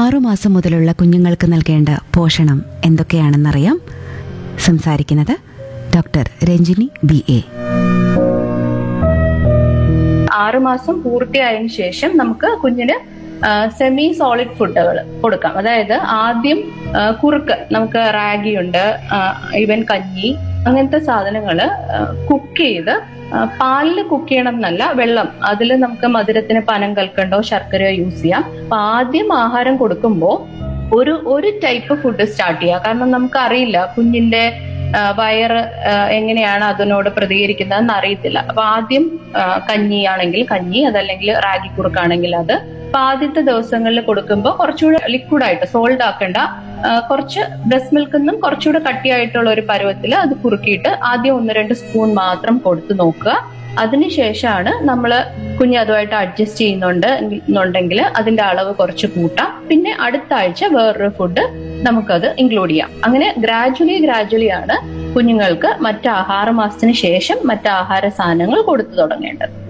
ആറുമാസം മുതലുള്ള കുഞ്ഞുങ്ങൾക്ക് നൽകേണ്ട പോഷണം എന്തൊക്കെയാണെന്നറിയാം സംസാരിക്കുന്നത് ഡോക്ടർ രഞ്ജിനി ബി എ ആറുമാസം പൂർത്തിയായതിനു ശേഷം നമുക്ക് കുഞ്ഞിന് സെമി സോളിഡ് ഫുഡുകൾ കൊടുക്കാം അതായത് ആദ്യം ആ, കുറുക്ക് നമുക്ക് റാഗി ഉണ്ട് ഈവൻ കഞ്ഞി അങ്ങനത്തെ സാധനങ്ങൾ കുക്ക് ചെയ്ത് ആ, പാലിൽ കുക്ക് ചെയ്യണം എന്നല്ല വെള്ളം അതിൽ നമുക്ക് മധുരത്തിന് പനം കൽക്കണ്ടോ ശർക്കരയോ യൂസ് ചെയ്യാം അപ്പൊ ആദ്യം ആഹാരം കൊടുക്കുമ്പോൾ ഒരു ഒരു ടൈപ്പ് ഫുഡ് സ്റ്റാർട്ട് ചെയ്യുക കാരണം നമുക്ക് അറിയില്ല കുഞ്ഞിന്റെ ആ, വയറ് ആ, എങ്ങനെയാണ് അതിനോട് പ്രതികരിക്കുന്നതെന്ന് അറിയത്തില്ല അപ്പൊ ആദ്യം ആ, കഞ്ഞി ആണെങ്കിൽ കഞ്ഞി അതല്ലെങ്കിൽ റാഗി കുറുക്കാണെങ്കിൽ അത് അപ്പൊ ആദ്യത്തെ ദിവസങ്ങളിൽ കൊടുക്കുമ്പോൾ കുറച്ചുകൂടെ ലിക്വിഡ് ആയിട്ട് സോൾഡ് ആക്കേണ്ട ആ, കുറച്ച് ബ്രസ്റ്റ് മിൽക്കിൽ നിന്നും കുറച്ചുകൂടെ കട്ടിയായിട്ടുള്ള ഒരു പരുവത്തിൽ അത് കുറുക്കിയിട്ട് ആദ്യം ഒന്ന് രണ്ട് സ്പൂൺ മാത്രം കൊടുത്തു നോക്കുക അതിനുശേഷമാണ് നമ്മൾ കുഞ്ഞ് അതുമായിട്ട് അഡ്ജസ്റ്റ് ചെയ്യുന്നുണ്ട് എന്നുണ്ടെങ്കിൽ അതിന്റെ അളവ് കുറച്ച് കൂട്ടാം പിന്നെ അടുത്ത ആഴ്ച വേറൊരു ഫുഡ് നമുക്കത് ഇൻക്ലൂഡ് ചെയ്യാം അങ്ങനെ ഗ്രാജുവലി ഗ്രാജുവലി ആണ് കുഞ്ഞുങ്ങൾക്ക് മറ്റ് ആഹാര മാസത്തിന് ശേഷം മറ്റ് ആഹാര സാധനങ്ങൾ കൊടുത്തു തുടങ്ങേണ്ടത്